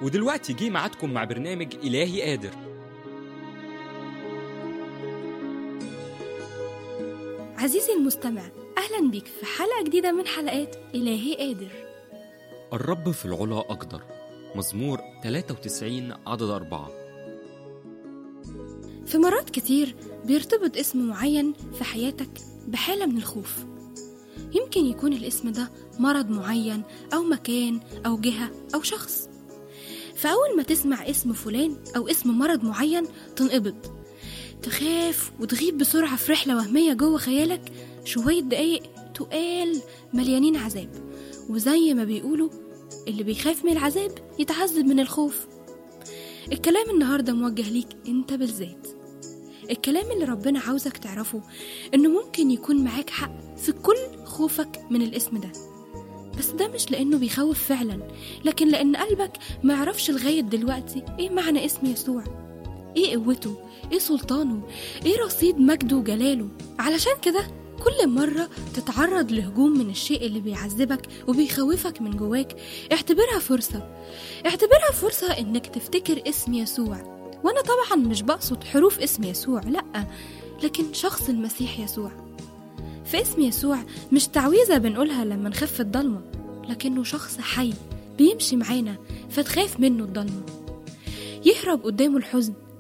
ودلوقتي جه ميعادكم مع برنامج إلهي قادر عزيزي المستمع أهلا بيك في حلقة جديدة من حلقات إلهي قادر الرب في العلا أقدر مزمور 93 عدد أربعة في مرات كتير بيرتبط اسم معين في حياتك بحالة من الخوف يمكن يكون الاسم ده مرض معين أو مكان أو جهة أو شخص فأول ما تسمع اسم فلان أو اسم مرض معين تنقبض تخاف وتغيب بسرعة في رحلة وهمية جوه خيالك شوية دقايق تقال مليانين عذاب وزي ما بيقولوا اللي بيخاف من العذاب يتعذب من الخوف الكلام النهاردة موجه ليك انت بالذات الكلام اللي ربنا عاوزك تعرفه انه ممكن يكون معاك حق في كل خوفك من الاسم ده بس ده مش لانه بيخوف فعلا لكن لان قلبك ما يعرفش لغاية دلوقتي ايه معنى اسم يسوع ايه قوته ايه سلطانه ايه رصيد مجده وجلاله علشان كده كل مرة تتعرض لهجوم من الشيء اللي بيعذبك وبيخوفك من جواك اعتبرها فرصة اعتبرها فرصة انك تفتكر اسم يسوع وانا طبعا مش بقصد حروف اسم يسوع لأ لكن شخص المسيح يسوع في اسم يسوع مش تعويذة بنقولها لما نخف الضلمة لكنه شخص حي بيمشي معانا فتخاف منه الضلمة يهرب قدامه الحزن